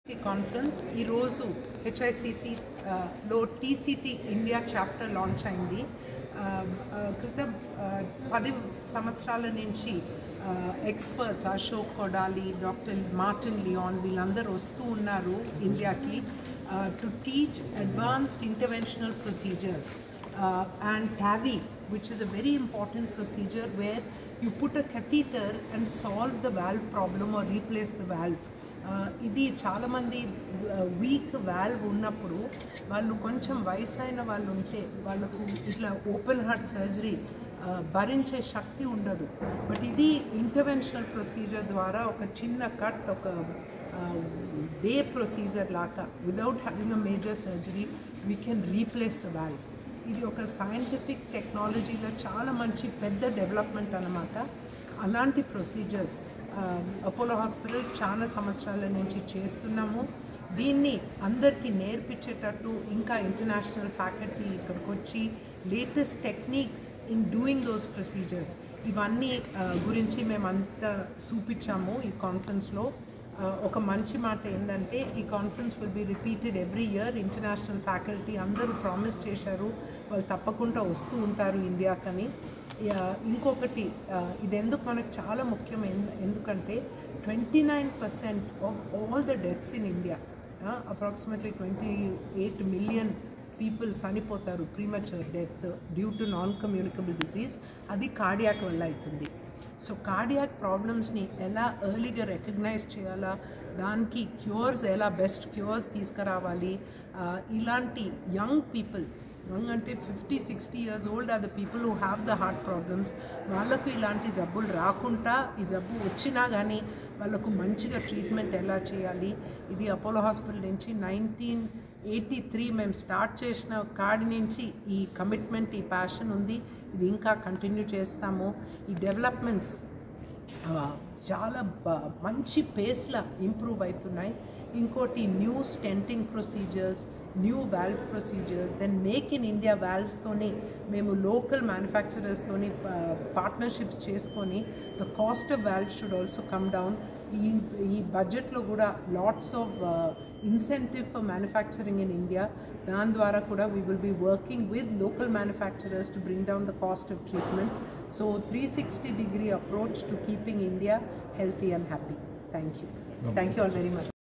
ఈ కాన్ఫరెన్స్ ఈరోజు హెచ్ఐసిసి లో టీసీటీ ఇండియా చాప్టర్ లాంచ్ అయింది ఆ, ఆ, క్రితం ఆ, పది సంవత్సరాల నుంచి experts Ashok Kodali doctor Martin Leon వీళ్ళందరూ వస్తూ ఉన్నారు ఇండియాకి to teach advanced interventional procedures and TAVI which is a very important procedure where you put a catheter and solve the valve problem or replace the valve ఆ, ఇది చాలామంది week valve ఉన్నప్పుడు వాళ్ళు కొంచెం వయసు అయిన వాళ్ళు ఉంటే వాళ్ళకు ఇట్లా ఓపెన్ హార్ట్ సర్జరీ భరించే శక్తి ఉండదు బట్ ఇది ఇంటర్వెన్షనల్ ప్రొసీజర్ ద్వారా ఒక చిన్న కట్ ఒక డే ప్రొసీజర్ లాగా without having a major surgery we can replace the valve ఇది ఒక సైంటిఫిక్ టెక్నాలజీలో చాలా మంచి పెద్ద డెవలప్మెంట్ అన్నమాట అలాంటి ప్రొసీజర్స్ అపోలో హాస్పిటల్ చాలా సంవత్సరాల నుంచి చేస్తున్నాము దీన్ని అందరికీ నేర్పించేటట్టు ఇంకా ఇంటర్నేషనల్ ఫ్యాకల్టీ ఇక్కడికి వచ్చి latest techniques in doing those procedures ఇవన్నీ ఆ, గురించి మేమంతా చూపించాము ఈ కాన్ఫరెన్స్లో ఆ, ఒక మంచి మాట ఏంటంటే ఈ conference will be repeated every year international faculty అందరూ ప్రామిస్ చేశారు వాళ్ళు తప్పకుండా వస్తూ ఉంటారు ఇండియాకని యా, ఇంకొకటి ఆ, ఇది ఎందుకు మనకు చాలా ముఖ్యం ఎందు- ఎందుకంటే twenty nine percent of all the deaths in India approximately twenty eight million people చనిపోతారు premature death due to non communicable disease అది కార్డియాక్ వల్ల అవుతుంది సో కార్డియాక్ ప్రాబ్లమ్స్ని ఎలా ఎర్లీగా రికగ్నైజ్ చేయాలా దానికి క్యూర్స్ ఎలా బెస్ట్ క్యూర్స్ తీసుకురావాలి ఆ, ఇలాంటి యంగ్ పీపుల్ యంగ్ అంటే fifty sixty years old are the people who have the heart problems వాళ్ళకు ఇలాంటి జబ్బులు రాకుండా ఈ జబ్బు వచ్చినా కానీ వాళ్ళకు మంచిగా ట్రీట్మెంట్ ఎలా చేయాలి ఇది అపోలో హాస్పిటల్ నుంచి నైన్టీన్ ఎయిటీ త్రీ మేము స్టార్ట్ చేసిన కాడి నుంచి ఈ కమిట్మెంట్ ఈ ప్యాషన్ ఉంది ఇది ఇంకా కంటిన్యూ చేస్తాము ఈ డెవలప్మెంట్స్ ఆ, చాలా బ- మంచి పేస్లా ఇంప్రూవ్ అవుతున్నాయి ఇంకోటి new stenting procedures new valve procedures then make in India వాల్వ్స్తోని మేము లోకల్ మ్యానుఫ్యాక్చరర్స్తోని పార్ట్నర్షిప్స్ చేసుకొని the cost of valve should also come down ఈ ఈ బడ్జెట్లో కూడా lots of incentive for manufacturing in India దాని ద్వారా కూడా we will be working with local manufacturers to bring down the cost of treatment so three sixty degree approach to keeping India healthy and happy thank you thank you all very much